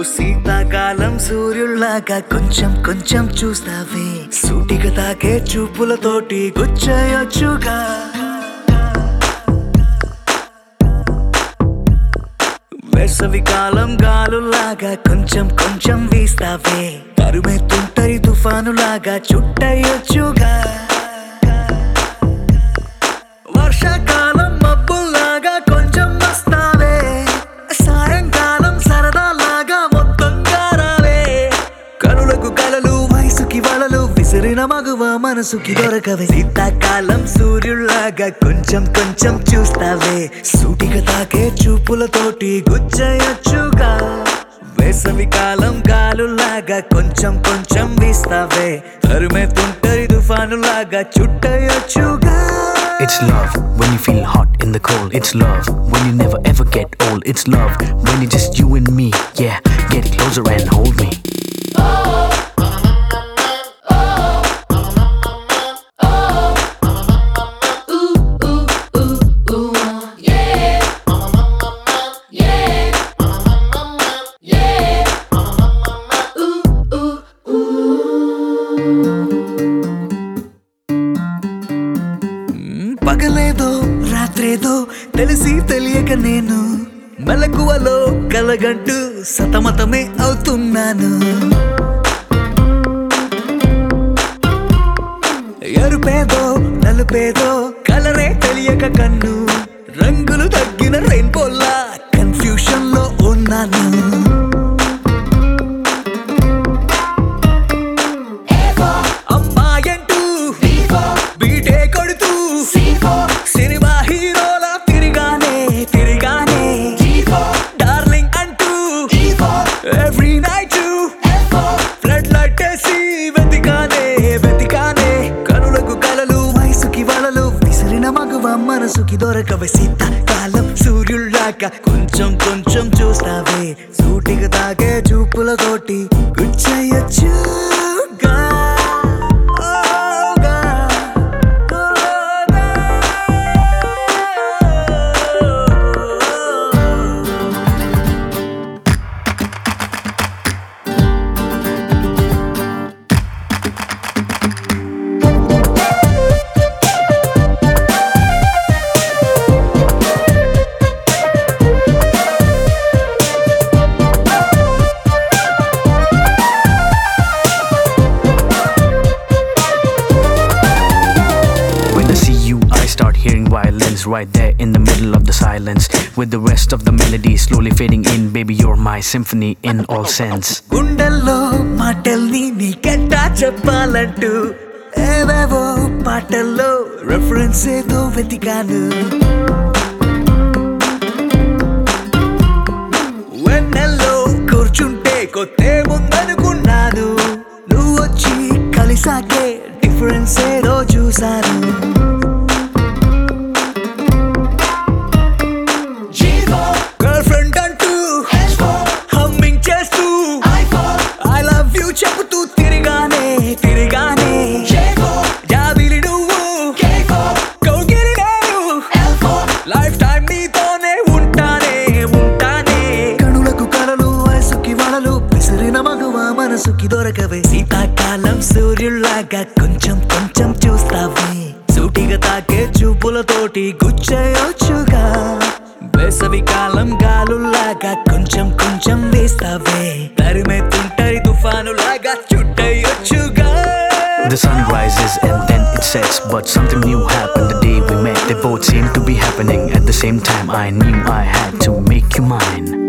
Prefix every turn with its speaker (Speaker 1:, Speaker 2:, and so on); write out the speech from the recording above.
Speaker 1: శీతాకాలం సూర్యుల్లాగా కొంచెం కొంచెం చూస్తావే సూటిగా తాకే చూపులతోటి గుచ్చయొచ్చుగా వేసవి కాలం గాలులాగా కొంచెం కొంచెం వీస్తావే తరుమెత్తుంటరి తుఫానులాగా చుట్టయొచ్చుగా వర్షాకాలం మబ్బుల్లాగా కొంచెం వస్తావే సాయంకాలం సరదాలాగా మొత్తంగా రావే కనులకు కలలు వయసుకి వలలు విసిరిన మగువ మనసుకి దొరకవే శీతాకాలం సూర్యుల్లాగా కొంచెం కొంచెం చూస్తావే సూటిగా తాకే చూపులతోటి గుచ్చయొచ్చుగా వేసవి కాలం గాలులాగా కొంచెం కొంచెం వీస్తావే తరుమెత్తుంటరి తుఫానులాగా చుట్టయొచ్చుగా
Speaker 2: It's love when you feel hot in the cold. It's love when you never ever get old. It's love when it's just you and me. Yeah, get closer and hold me.
Speaker 1: పగలేదో రాత్రేదో తెలిసి తెలియక నేను మెలకువలో కలగంటూ సతమతమే అవుతున్నాను ఎరుపేదో నలుపేదో కలరే తెలియక కన్ను రంగులు తగ్గిన రెయిన్బోలా confusion లో ఉన్నాను అమ్మాయంటూ బీటే కొడుతూ సినిమా హీరోలా తిరిగానే తిరిగానే డార్లింగ్ అంటూ ఎవ్రీ నైట్ ఫ్లడ్ లైట్ వేసి వెతికానే వెతికానే కనులకు కలలు వయసుకి వలలు విసిరిన మగువ మనసుకి దొరకవే శీతాకాలం సూర్యుల్లాగా కొంచెం కొంచెం చూస్తావే సూటిగా తాగే చూపులతోటి గుచ్చయచ్చుగా ఓగా, ఓగా.
Speaker 2: When I see you, I start hearing violins right there in the middle of the silence. With the rest of the melody slowly fading in, baby, you're my symphony in all sense.
Speaker 1: గుండెల్లో మాటల్ని నీకెట్టా చెప్పాలంటూ ఏవేవో పాటల్లో reference ఏదో వెతికాను వెన్నెల్లో కూర్చుంటే కొత్తే ముందనుకున్నాను నువ్వు వచ్చి కలిసాకే డిఫరెన్స్ ఏదో చూశాను గర్ల్ ఫ్రెండ్ అంటూ హమ్మింగ్ చేస్తూ ఐ లవ్ యూ చెబుతూ తిరిగానే తిరిగానే జాబిలి నువ్వు కౌగిలి నేను లైఫ్ టైం నీతోనే ఉంటానే ఉంటానే కనులకు కలలు వయసుకి వలలు విసిరిన మగువ మనసుకి దొరకవే శీతాకాలం సూర్యుల్లాగా కొంచెం కొంచెం చూస్తావే సూటిగా తాకే చూపులతోటి గుచ్చయొచ్చుగా వేసవి కాలం గాలుల్లాగా కొంచెం కొంచెం వేస్తావే తరిమెత్తుంటరి తుఫానులాగా చుట్టయొచ్చుగా
Speaker 2: The sun rises and then it sets, but something new happened the day we met. They both seemed to be happening at the same time. I knew I had to make you mine.